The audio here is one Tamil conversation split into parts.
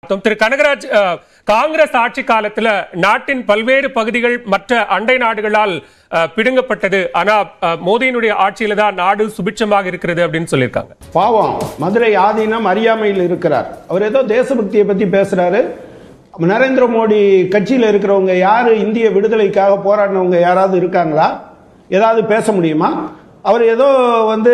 பார்த்தோம். திரு கனகராஜ் அஹ், காங்கிரஸ் ஆட்சி காலத்துல நாட்டின் பல்வேறு பகுதிகள் மற்ற அண்டை நாடுகளால் அஹ், பிடுங்கப்பட்டது ஆனா அஹ், மோடியினுடைய ஆட்சியில தான் நாடு சுபிட்சமாக இருக்கிறது அப்படின்னு சொல்லியிருக்காங்க பாவம் மதுரை ஆதீனம் அறியாமையில் இருக்கிறார் அவர் ஏதோ தேசபக்தியை பத்தி பேசுறாரு நரேந்திர மோடி கட்சியில் இருக்கிறவங்க யாரு இந்திய விடுதலைக்காக போராடினவங்க யாராவது இருக்காங்களா ஏதாவது பேச முடியுமா அவர் ஏதோ வந்து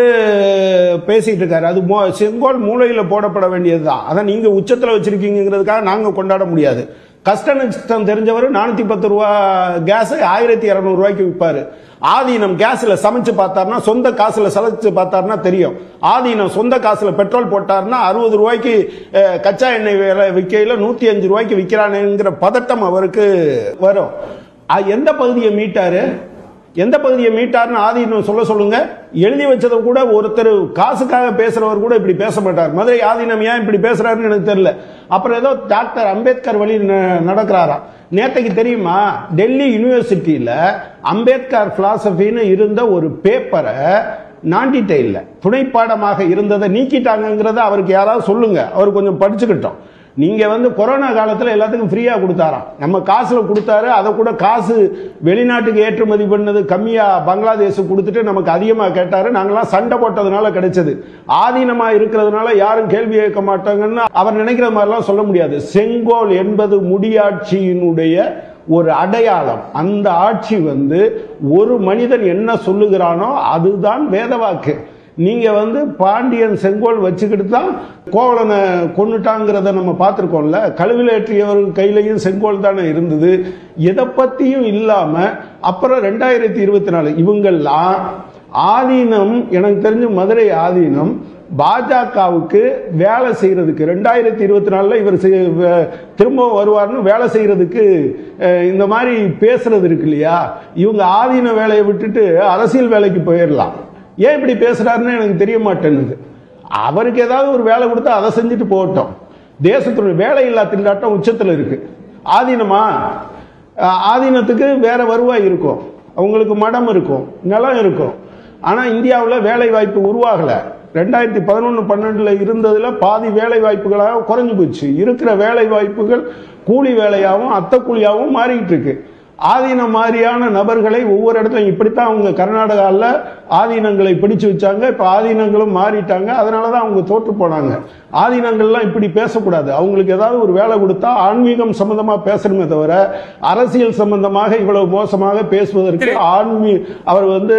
பேசிட்டு இருக்காரு அது மோ செங்கோல் மூளையில் போடப்பட வேண்டியதுதான் அதை நீங்க உச்சத்தில் வச்சிருக்கீங்கிறதுக்காக நாங்க கொண்டாட முடியாது கஷ்ட நஷ்டம் தெரிஞ்சவர் நானூத்தி பத்து ரூபா கேஸ் ஆயிரத்தி இரநூறு ரூபாய்க்கு விற்பாரு ஆதீனம் கேஸ்ல சமைச்சு பார்த்தாருன்னா சொந்த காசுல சமைச்சு பார்த்தாருன்னா தெரியும் ஆதீனம் சொந்த காசுல பெட்ரோல் போட்டாருன்னா அறுபது ரூபாய்க்கு அஹ், கச்சா எண்ணெய் விலை விற்கையில நூத்தி அஞ்சு ரூபாய்க்கு விற்கிறானுங்கிற பதட்டம் அவருக்கு வரும் அஹ், எந்த பகுதியை மீட்டாரு எந்த பகுதியை மீட்டார்னு ஆதீனம் சொல்ல சொல்லுங்க எழுதி வச்சதை கூட ஒருத்தர் காசுக்காக பேசுறவர் கூட இப்படி பேச மாட்டார் மதுரை ஆதீனம் ஏன் இப்படி பேசுறாருன்னு எனக்கு தெரியல அப்புறம் ஏதோ டாக்டர் அம்பேத்கர் வழி ந- நடக்கிறாராம் நேத்தைக்கு தெரியுமா டெல்லி யூனிவர்சிட்டியில அம்பேத்கர் பிலாசபின்னு இருந்த ஒரு பேப்பரை நாண்டிட்டே இல்லை துணைப்பாடமாக இருந்ததை நீக்கிட்டாங்கங்கிறத அவருக்கு யாராவது சொல்லுங்க அவர் கொஞ்சம் படிச்சுக்கிட்டோம் நீங்க வந்து கொரோனா காலத்துல எல்லாத்துக்கும் ஃப்ரீயா கொடுத்தாராம் நம்ம காசுல கொடுத்தாரு அதை கூட காசு வெளிநாட்டுக்கு ஏற்றுமதி பண்ணது கம்மியா பங்களாதேஷுக்கு கொடுத்துட்டு நமக்கு அதிகமா கேட்டாரு நாங்கெல்லாம் சண்டை போட்டதுனால கிடைச்சது ஆதீனமா இருக்கிறதுனால யாரும் கேள்வி கேட்க மாட்டாங்கன்னு அவர் நினைக்கிற மாதிரிலாம் சொல்ல முடியாது செங்கோல் என்பது முடியாட்சியினுடைய ஒரு அடையாளம் அந்த ஆட்சி வந்து ஒரு மனிதன் என்ன சொல்லுகிறானோ அதுதான் வேதவாக்கு நீங்க வந்து பாண்டியன் செங்கோல் வச்சுக்கிட்டு தான் கோவலனை கொன்னுட்டாங்கிறத நம்ம பார்த்துருக்கோம்ல கழுவில் ஏற்றியவர் கையிலையும் செங்கோல் தானே இருந்தது எதை பத்தியும் இல்லாம அப்புறம் ரெண்டாயிரத்தி இருபத்தி நாலு இவங்கெல்லாம் ஆதீனம் எனக்கு தெரிஞ்சு மதுரை ஆதீனம் பாஜகவுக்கு வேலை செய்யறதுக்கு ரெண்டாயிரத்தி இருபத்தி நாலுல இவர் செய்- வே- திரும்ப வருவார்னு வேலை செய்யறதுக்கு அஹ், இந்த மாதிரி பேசுறது இருக்கு இல்லையா இவங்க ஆதீன வேலையை விட்டுட்டு அரசியல் வேலைக்கு போயிடலாம் ஏன் இப்படி பேசுறாருன்னு எனக்கு தெரிய மாட்டேன்னுது அவருக்கு ஏதாவது ஒரு வேலை கொடுத்தா அதை செஞ்சுட்டு போகட்டும் தேசத்துடைய வேலையில்லா திண்டாட்டம் உச்சத்தில் இருக்கு ஆதீனமா அஹ், ஆதீனத்துக்கு வேற வருவாய் இருக்கும் அவங்களுக்கு மடம் இருக்கும் நிலம் இருக்கும் ஆனா இந்தியாவில் வேலை வாய்ப்பு உருவாகல ரெண்டாயிரத்தி பதினொன்று பன்னெண்டுல இருந்ததுல பாதி வேலை வாய்ப்புகளாக குறைஞ்சு போச்சு இருக்கிற வேலை வாய்ப்புகள் கூலி வேலையாகவும் அத்தை கூலியாகவும் மாறிக்கிட்டு இருக்கு ஆதீனம் மாதிரியான நபர்களை ஒவ்வொரு இடத்துலையும் இப்படித்தான் அவங்க கர்நாடகாவில் ஆதீனங்களை பிடிச்சு வச்சாங்க இப்போ ஆதீனங்களும் மாறிட்டாங்க அதனால தான் அவங்க தோற்று போனாங்க ஆதீனங்கள்லாம் இப்படி பேசக்கூடாது அவங்களுக்கு ஏதாவது ஒரு வேலை கொடுத்தா ஆன்மீகம் சம்பந்தமா பேசணுமே தவிர அரசியல் சம்பந்தமாக இவ்வளவு மோசமாக பேசுவதற்கு ஆன்மீ அவர் வந்து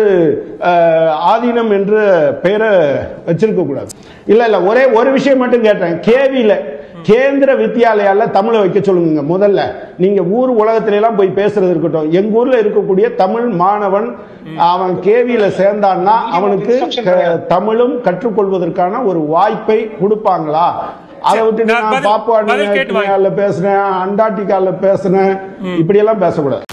அஹ், ஆதீனம் என்ற பெயரை வச்சிருக்க கூடாது இல்ல இல்ல ஒரே ஒரு விஷயம் மட்டும் கேட்டேன் கேவியில கேந்திர வித்யாலயால தமிழை வைக்க சொல்லுங்க முதல்ல நீங்க ஊர் உலகத்துல எல்லாம் போய் பேசுறது இருக்கட்டும் எங்க ஊர்ல இருக்கக்கூடிய தமிழ் மாணவன் அவன் கேவியில சேர்ந்தான்னா அவனுக்கு க- தமிழும் கற்றுக்கொள்வதற்கான ஒரு வாய்ப்பை கொடுப்பாங்களா அதை விட்டு நான் நான் பதில்- பாப்புவா பதில் கேட்டு வாங்க. நியூகினியால பேசுறேன் அண்டார்டிகால பேசுறேன் இப்படி எல்லாம் பேசக்கூடாது